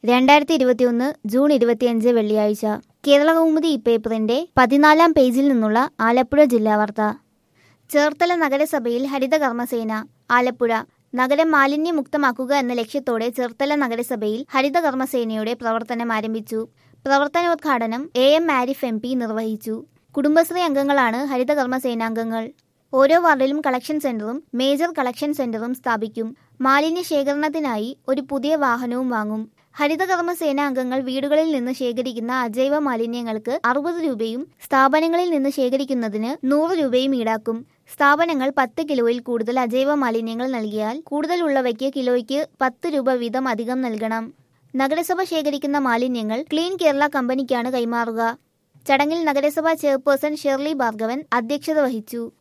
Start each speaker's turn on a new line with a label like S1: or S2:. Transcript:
S1: രണ്ടായിരത്തി ഇരുപത്തിയൊന്ന് ജൂൺ ഇരുപത്തിയഞ്ച് വെള്ളിയാഴ്ച കേരള കൗമുദി പേപ്പറിന്റെ പതിനാലാം പേജിൽ നിന്നുള്ള ആലപ്പുഴ ജില്ലാ വാർത്ത ചേർത്തല നഗരസഭയിൽ ഹരിത കർമ്മസേന ആലപ്പുഴ നഗരം മാലിന്യമുക്തമാക്കുക എന്ന ലക്ഷ്യത്തോടെ ചേർത്തല നഗരസഭയിൽ ഹരിത കർമ്മസേനയുടെ പ്രവർത്തനം ആരംഭിച്ചു പ്രവർത്തനോദ്ഘാടനം A M Arif M P നിർവഹിച്ചു കുടുംബശ്രീ അംഗങ്ങളാണ് ഹരിത കർമ്മസേനാംഗങ്ങൾ ഓരോ വാർഡിലും കളക്ഷൻ സെന്ററും മേജർ കളക്ഷൻ സെന്ററും സ്ഥാപിക്കും മാലിന്യ ശേഖരണത്തിനായി ഒരു പുതിയ വാഹനവും വാങ്ങും ഹരിതകർമ്മ സേന അംഗങ്ങൾ വീടുകളിൽ നിന്ന് ശേഖരിക്കുന്ന അജൈവ മാലിന്യങ്ങൾക്ക് അറുപത് രൂപയും സ്ഥാപനങ്ങളിൽ നിന്ന് ശേഖരിക്കുന്നതിന് നൂറ് രൂപയും ഈടാക്കും സ്ഥാപനങ്ങൾ പത്ത് കിലോയിൽ കൂടുതൽ അജൈവ മാലിന്യങ്ങൾ നൽകിയാൽ കൂടുതലുള്ളവയ്ക്ക് കിലോയ്ക്ക് പത്ത് രൂപ വീതം അധികം നൽകണം നഗരസഭ ശേഖരിക്കുന്ന മാലിന്യങ്ങൾ ക്ലീൻ കേരള കമ്പനിക്കാണ് കൈമാറുക ചടങ്ങിൽ നഗരസഭാ ചെയർപേഴ്സൺ ഷെർലി ഭാർഗവൻ അധ്യക്ഷത വഹിച്ചു